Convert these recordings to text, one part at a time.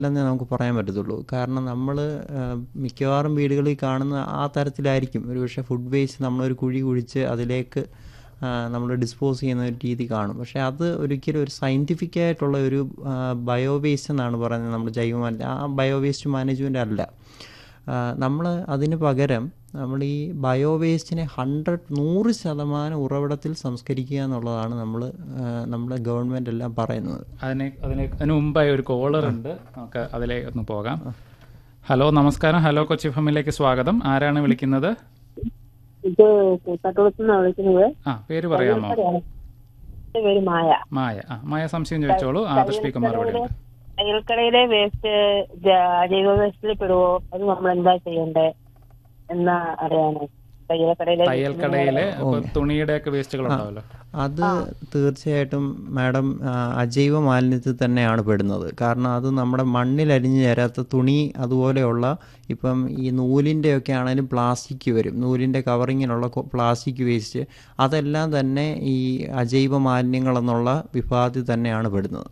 അല്ലെന്നേ നമുക്ക് പറയാൻ പറ്റത്തുള്ളൂ കാരണം നമ്മൾ മിക്കവാറും വീടുകളിൽ കാണുന്ന ആ തരത്തിലായിരിക്കും ഒരുപക്ഷെ ഫുഡ് വേസ്റ്റ് നമ്മളൊരു കുഴി കുഴിച്ച് അതിലേക്ക് നമ്മൾ ഡിസ്പോസ് ചെയ്യുന്ന ഒരു രീതി കാണും പക്ഷേ അത് ഒരിക്കലും ഒരു സയൻറ്റിഫിക് ആയിട്ടുള്ള ഒരു ബയോ വേസ്റ്റ് എന്നാണ് പറയുന്നത് നമ്മൾ ജൈവ മാലിന്യം ആ ബയോ വേസ്റ്റ് മാനേജ്മെൻ്റ് അല്ല നമ്മൾ അതിന് പകരം നമ്മൾ ഈ ബയോ വേസ്റ്റിനെ ഹൺഡ്രഡ് നൂറ് ശതമാനം ഉറവിടത്തിൽ സംസ്കരിക്കുക എന്നുള്ളതാണ് നമ്മൾ നമ്മുടെ ഗവൺമെൻറ് എല്ലാം പറയുന്നത് അതിനെ അതിന് അതിന് മുമ്പായി ഒരു കോളർ ഉണ്ട് നമുക്ക് അതിലേക്ക് ഒന്ന് പോകാം ഹലോ നമസ്കാരം ഹലോ കൊച്ചി ഫമിലേക്ക് സ്വാഗതം ആരാണ് വിളിക്കുന്നത് ഇത് കൂത്താട്ടുളത്തുനിന്ന് വിളിക്കുന്നത് ആ പേര് പറയാമോ എന്റെ പേര് മായ മായ ആ മായ സംശയം ചോദിച്ചോളൂ ആദർശ് പി കുമാർ ഇവിടെ ഉണ്ട് തയ്യൽക്കടയിലെ വേസ്റ്റ് ജൈവ വേസ്റ്റിൽ പെടുവോ അത് നമ്മൾ എന്താ ചെയ്യണ്ടേ എന്നാ അറിയാനോ തയ്യൽക്കടയിലെ തയ്യൽക്കടയിലെ ഇപ്പൊ തുണിയുടെ ഒക്കെ വേസ്റ്റുകൾ ഉണ്ടാവല്ലോ അത് തീർച്ചയായിട്ടും മാഡം ആ, അജൈവ മാലിന്യത്തിൽ തന്നെയാണ് പെടുന്നത് കാരണം അത് നമ്മുടെ മണ്ണിൽ അലിഞ്ഞു ചേരാത്ത തുണി അതുപോലെയുള്ള ഇപ്പം ഈ നൂലിൻ്റെ ഒക്കെ ആണെങ്കിലും പ്ലാസ്റ്റിക് വരും നൂലിൻ്റെ കവറിങ്ങിനുള്ള പ്ലാസ്റ്റിക് വേസ്റ്റ് അതെല്ലാം തന്നെ ഈ അജൈവ മാലിന്യങ്ങൾ എന്നുള്ള വിഭാഗത്തിൽ തന്നെയാണ് പെടുന്നത്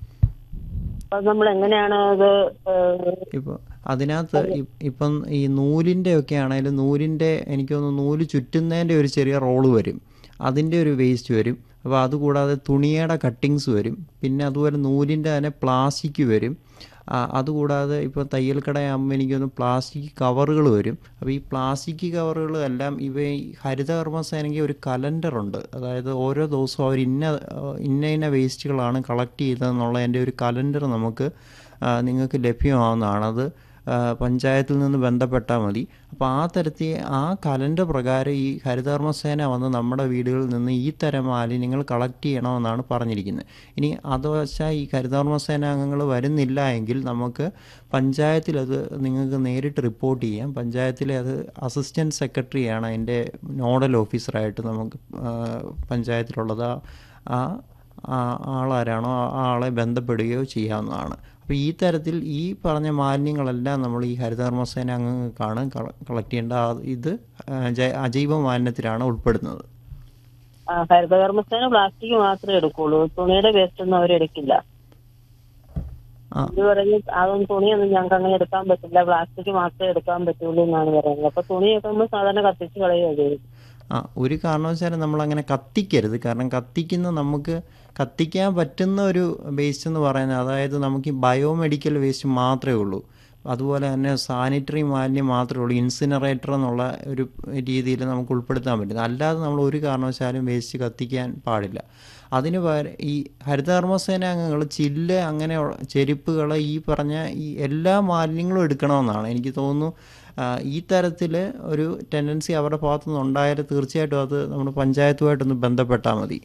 അപ്പൊ നമ്മൾ എങ്ങനെയാണ് അത് ഏഹ്, ഇപ്പോൾ അതിനകത്ത് ഇ- ഇപ്പം ഈ നൂലിൻ്റെ ഒക്കെ ആണെങ്കിലും നൂലിൻ്റെ എനിക്ക് തോന്നുന്നു നൂല് ചുറ്റുന്നതിൻ്റെ ഒരു ചെറിയ റോള് വരും അതിൻ്റെ ഒരു വേസ്റ്റ് വരും അപ്പോൾ അതുകൂടാതെ തുണിയുടെ കട്ടിങ്സ് വരും പിന്നെ അതുപോലെ നൂലിൻ്റെ തന്നെ പ്ലാസ്റ്റിക് വരും ആ, അതുകൂടാതെ ഇപ്പോൾ തയ്യൽ കടയാകുമ്പോൾ എനിക്കൊന്ന് പ്ലാസ്റ്റിക് കവറുകൾ വരും അപ്പോൾ ഈ പ്ലാസ്റ്റിക് കവറുകൾ എല്ലാം ഇവ ഈ ഹരിതകർമ്മസേനയ്ക്ക് ഒരു കലണ്ടറുണ്ട് അതായത് ഓരോ ദിവസവും അവർ ഇന്ന ഇന്ന ഇന്ന വേസ്റ്റുകളാണ് കളക്ട് ചെയ്തതെന്നുള്ളതിൻ്റെ ഒരു കലണ്ടർ നമുക്ക് ആ, നിങ്ങൾക്ക് ലഭ്യമാവുന്നതാണ് അത് ആ, പഞ്ചായത്തിൽ നിന്ന് ബന്ധപ്പെട്ടാൽ മതി അപ്പോൾ ആ തരത്തിൽ ആ കലണ്ടർ പ്രകാരം ഈ ഹരിതകർമ്മസേന വന്ന് നമ്മുടെ വീടുകളിൽ നിന്ന് ഈ തരം മാലിന്യങ്ങൾ കളക്ട് ചെയ്യണമെന്നാണ് പറഞ്ഞിരിക്കുന്നത് ഇനി അതുവശാൽ ഈ ഹരിതകർമ്മസേന അംഗങ്ങൾ വരുന്നില്ല എങ്കിൽ നമുക്ക് പഞ്ചായത്തിൽ അത് നിങ്ങൾക്ക് നേരിട്ട് റിപ്പോർട്ട് ചെയ്യാം പഞ്ചായത്തിലെ അത് അസിസ്റ്റൻറ്റ് സെക്രട്ടറിയാണ് അതിൻ്റെ നോഡൽ ഓഫീസറായിട്ട് നമുക്ക് ആ, പഞ്ചായത്തിലുള്ളത് ആ- ആ ആ ആളാരാണോ ആ ആളെ ബന്ധപ്പെടുകയോ ചെയ്യാവുന്നതാണ് അപ്പോൾ ഈ തരത്തിൽ ഈ പറഞ്ഞ മാലിന്യങ്ങളെല്ലാം നമ്മൾ ഈ ഹരിതകർമ്മസേന അംഗങ്ങൾക്കാണ് കളക്ട് ചെയ്യേണ്ട ആ- ഇത് ആ, ജൈ- അജൈവ മാലിന്യത്തിലാണ് ഉൾപ്പെടുന്നത് ആ, ഹരിതകർമ്മസേന പ്ലാസ്റ്റിക് മാത്രമേ എടുക്കുള്ളൂ തുണിയുടെ വേസ്റ്റ് ഒന്നും അവരെടുക്കില്ല ആ ഇത് പറഞ്ഞ് അതൊന്നും തുണിയൊന്നും ഞങ്ങൾക്ക് അങ്ങനെ എടുക്കാൻ പറ്റില്ല പ്ലാസ്റ്റിക് മാത്രമേ എടുക്കാൻ പറ്റുള്ളൂ എന്നാണ് പറയുന്നത് അപ്പൊ തുണിയൊക്കെ നമ്മൾ സാധാരണ കത്തിച്ച് കളയുകയോ ചെയ്യും ആ ഒരു കാരണവശാലും നമ്മൾ അങ്ങനെ കത്തിക്കരുത് കാരണം കത്തിക്കുന്ന നമുക്ക് കത്തിക്കാൻ പറ്റുന്ന ഒരു വേസ്റ്റ് എന്ന് പറയുന്നത് അതായത് നമുക്ക് ഈ ബയോമെഡിക്കൽ വേസ്റ്റ് മാത്രമേ ഉള്ളൂ അതുപോലെ തന്നെ സാനിറ്ററി മാലിന്യം മാത്രമേ ഉള്ളൂ ഇൻസിനറേറ്റർ എന്നുള്ള ഒരു രീതിയിൽ നമുക്ക് ഉൾപ്പെടുത്താൻ പറ്റും അല്ലാതെ നമ്മൾ ഒരു കാരണവശാലും വേസ്റ്റ് കത്തിക്കാൻ പാടില്ല അതിന് പകരം ഈ ഹരിതകർമ്മസേന അംഗങ്ങൾ ചില്ല് അങ്ങനെ ചെരുപ്പുകൾ ഈ പറഞ്ഞ ഈ എല്ലാ മാലിന്യങ്ങളും എടുക്കണമെന്നാണ് എനിക്ക് തോന്നുന്നു ആ, ഈ തരത്തിൽ ഒരു ടെൻഡൻസി അവരുടെ ഭാഗത്തു നിന്ന് ഉണ്ടായാൽ തീർച്ചയായിട്ടും അത് നമ്മുടെ പഞ്ചായത്തുമായിട്ടൊന്ന് ബന്ധപ്പെട്ടാൽ മതി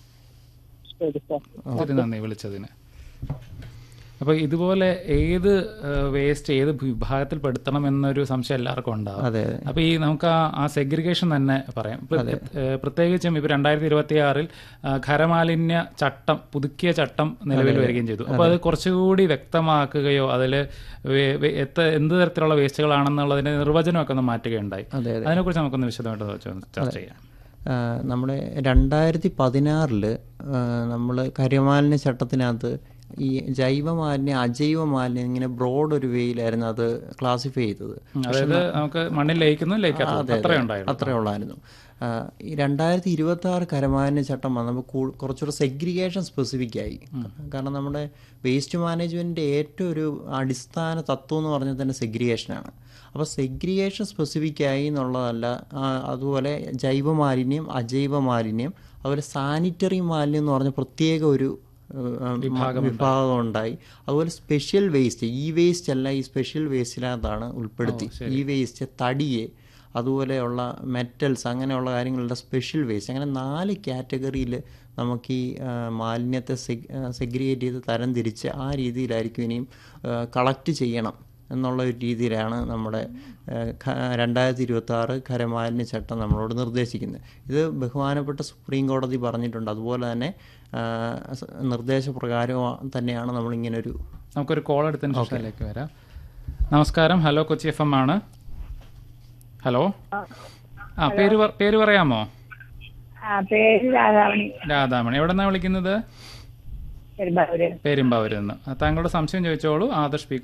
ശരി സാർ ഒത്തിരി നന്ദി വിളിച്ചതിന് അപ്പൊ ഇതുപോലെ ഏത് വേസ്റ്റ് ഏത് വിഭാഗത്തിൽ പെടുത്തണം എന്നൊരു സംശയം എല്ലാവർക്കും ഉണ്ടാവും അതെ അപ്പൊ ഈ നമുക്ക് ആ- ആ സെഗ്രിഗേഷൻ തന്നെ പറയാം പ്ര- ഏഹ് പ്രത്യേകിച്ചും ഇപ്പൊ രണ്ടായിരത്തി ഇരുപത്തി ആറിൽ ഖരമാലിന്യ ചട്ടം പുതുക്കിയ ചട്ടം നിലവിൽ വരികയും ചെയ്തു അപ്പൊ അത് കുറച്ചുകൂടി വ്യക്തമാക്കുകയോ അതിൽ എന്ത് തരത്തിലുള്ള വേസ്റ്റുകളാണെന്നുള്ളതിന്റെ നിർവചനമൊക്കെ ഒന്ന് മാറ്റുകയുണ്ടായി അതെ അതെ അതിനെക്കുറിച്ച് നമുക്കൊന്ന് വിശദമായിട്ട് ചർച്ച ചർച്ച ചെയ്യാം ആ, നമ്മുടെ രണ്ടായിരത്തി പതിനാറിൽ നമ്മൾ കരിമാലിന്യ ചട്ടത്തിനകത്ത് ഈ ജൈവ മാലിന്യം അജൈവ മാലിന്യം ഇങ്ങനെ ബ്രോഡ് ഒരു വേയിലായിരുന്നു അത് ക്ലാസിഫൈ ചെയ്തത് ഉം, അതായത് നമുക്ക് മണ്ണിൽ ലയിക്കുന്നു ലയിക്കാത്ത അത്രേ ഉണ്ടായിരുന്നു അത്രേ ഉള്ളായിരുന്നു ആ, ഈ രണ്ടായിരത്തി ഇരുപത്തി ആറ് കരമാലിന്യ ചട്ടം വന്നപ്പോൾ കൂ- കുറച്ചുകൂടെ സെഗ്രിഗേഷൻ സ്പെസിഫിക് ആയി കാരണം നമ്മുടെ വേസ്റ്റ് മാനേജ്മെൻറ്റിൻ്റെ ഏറ്റവും ഒരു അടിസ്ഥാന തത്വം എന്ന് പറഞ്ഞാൽ തന്നെ സെഗ്രിഗേഷനാണ് അപ്പോൾ സെഗ്രിഗേഷൻ സ്പെസിഫിക് ആയി എന്നുള്ളതല്ല ആ, അതുപോലെ ജൈവ മാലിന്യം അജൈവ മാലിന്യം അതുപോലെ സാനിറ്ററി മാലിന്യം എന്ന് പറഞ്ഞ പ്രത്യേക ഒരു ഏഹ്, വിഭാഗം ഉണ്ടായി അതുപോലെ സ്പെഷ്യൽ വേസ്റ്റ് ഈ വേസ്റ്റ് അല്ല ഈ സ്പെഷ്യൽ വേസ്റ്റിനകത്താണ് ഉൾപ്പെടുത്തി ഈ വേസ്റ്റ് തടിയെ അതുപോലെയുള്ള മെറ്റൽസ് അങ്ങനെയുള്ള കാര്യങ്ങളുടെ സ്പെഷ്യൽ വേസ്റ്റ് അങ്ങനെ നാല് കാറ്റഗറിയിൽ നമുക്ക് ഈ ആ, മാലിന്യത്തെ സെഗ്രിഗേറ്റ് ചെയ്ത് തരം തിരിച്ച് ആ രീതിയിലായിരിക്കും ഇനിയും കളക്ട് ചെയ്യണം എന്നുള്ള ഒരു രീതിയിലാണ് നമ്മുടെ രണ്ടായിരത്തി ഇരുപത്തി ആറ് ഖരമാലിന്യ ചട്ടം നമ്മളോട് നിർദ്ദേശിക്കുന്നത് ഇത് ബഹുമാനപ്പെട്ട സുപ്രീം കോടതി പറഞ്ഞിട്ടുണ്ട് അതുപോലെ തന്നെ ആ, സ- നിർദ്ദേശപ്രകാരം തന്നെയാണ് നമ്മളിങ്ങനെ ഒരു നമുക്കൊരു കോൾ എടുത്തതിന് ശേഷം അതിലേക്ക് വരാം നമസ്കാരം ഹലോ കൊച്ചി എഫ് എം ആണ് ഹലോ ആ പേര് പ- പേര് പറയാമോ ആ പേര് രാധാമണി രാധാമണി എവിടെ നിന്നാണ് വിളിക്കുന്നത് പെരുമ്പാവൂര് പെരുമ്പാവൂരിൽ നിന്ന് താങ്കളുടെ സംശയം ചോദിച്ചോളൂ ആദർശ് പി